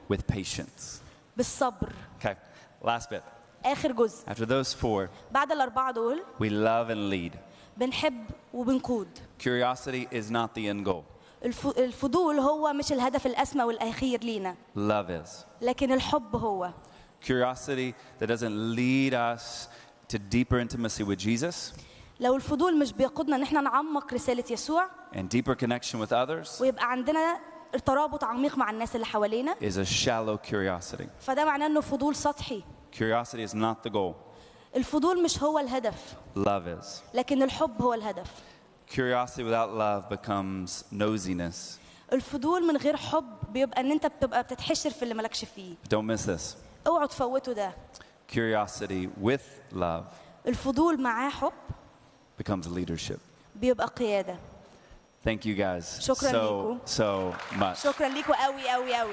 with patience. بالصبر Okay, last bit. اخر جزء After those four, بعد الاربعه دول we love and lead. بنحب وبنقود Curiosity is not the end goal, الف... الفضول هو مش الهدف الاسمى والاخير لينا love is. لكن الحب هو Curiosity that doesn't lead us to deeper intimacy with Jesus لو الفضول مش بيقودنا ان احنا نعمق رساله يسوع and deeper connection with others ويبقى عندنا ترابط عميق مع الناس اللي حوالينا is a shallow curiosity. فده معناه انه فضول سطحي Curiosity is not the goal, الفضول مش هو الهدف love is. لكن الحب هو الهدف Curiosity without love becomes nosiness. الفضول من غير حب بيبقى ان انت بتبقى بتتحشر في اللي مالكش فيه Don't miss this. اوعوا تفوتوا ده Curiosity with love الفضول معاه حب becomes leadership. بيبقى قياده Thank you guys شكراً so, ليكم. so much. شكرا ليكوا قوي قوي قوي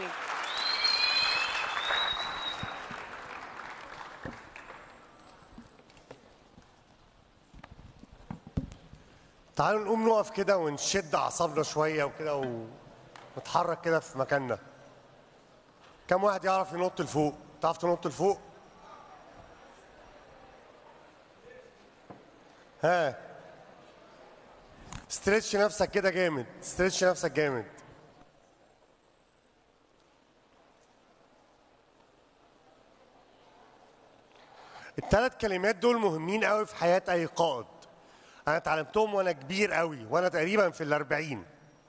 تعالوا نقوم نقف كده ونشد اعصابنا شويه وكده ونتحرك كده في مكاننا كم واحد يعرف ينط لفوق تعرف تنط لفوق ها استرتش نفسك كده جامد استرتش نفسك جامد الثلاث كلمات دول مهمين قوي في حياه اي قائد انا اتعلمتهم وانا كبير قوي وانا تقريبا في الاربعين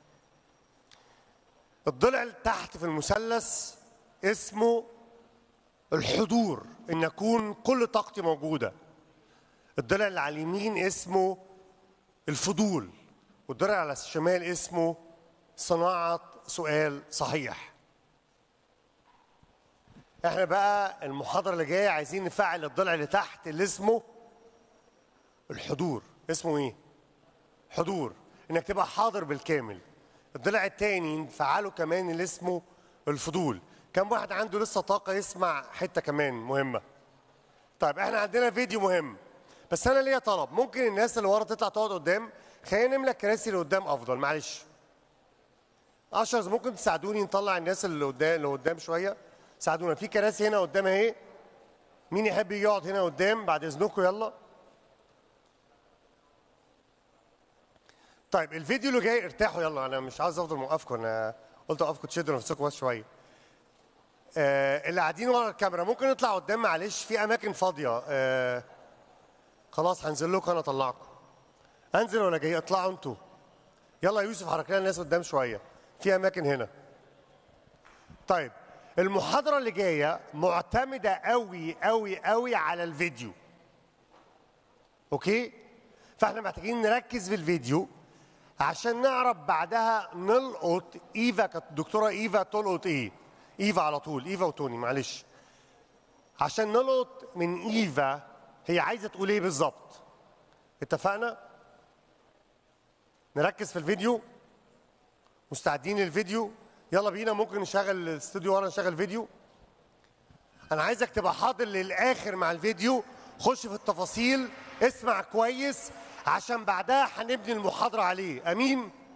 الضلع اللي تحت في المثلث اسمه الحضور ان اكون كل طاقتي موجوده الضلع اللي على اليمين اسمه الفضول والضلع على الشمال اسمه صناعه سؤال صحيح احنا بقى المحاضره اللي جايه عايزين نفعل الضلع اللي تحت اللي اسمه الحضور اسمه ايه حضور انك تبقى حاضر بالكامل الضلع التاني نفعله كمان اللي اسمه الفضول كم واحد عنده لسه طاقه يسمع حته كمان مهمه طيب احنا عندنا فيديو مهم بس انا ليا طلب ممكن الناس اللي ورا تطلع تقعد قدام خلينا نملى الكراسي اللي قدام افضل معلش اشرز ممكن تساعدوني نطلع الناس اللي قدام اللي قدام شويه ساعدونا في كراسي هنا قدام اهي مين يحب يجي يقعد هنا قدام بعد اذنكم يلا طيب الفيديو اللي جاي ارتاحوا يلا انا مش عايز افضل موقفكم انا قلت اوقفكم تشدوا نفسكم بس شويه آه اللي قاعدين ورا الكاميرا ممكن نطلع قدام معلش في اماكن فاضيه آه خلاص هنزل لكم انا اطلعكم انزل ولا جاي اطلعوا انتوا يلا يا يوسف حرك لنا الناس قدام شويه في اماكن هنا طيب المحاضره اللي جايه معتمده قوي قوي قوي على الفيديو اوكي فاحنا محتاجين نركز في الفيديو عشان نعرف بعدها نلقط ايفا كانت الدكتوره ايفا تلقط ايه ايفا على طول ايفا وتوني معلش عشان نلقط من ايفا هي عايزه تقول ايه بالظبط اتفقنا نركز في الفيديو مستعدين للفيديو يلا بينا ممكن نشغل الاستوديو ورا نشغل فيديو انا عايزك تبقى حاضر للاخر مع الفيديو خش في التفاصيل اسمع كويس عشان بعدها هنبني المحاضره عليه امين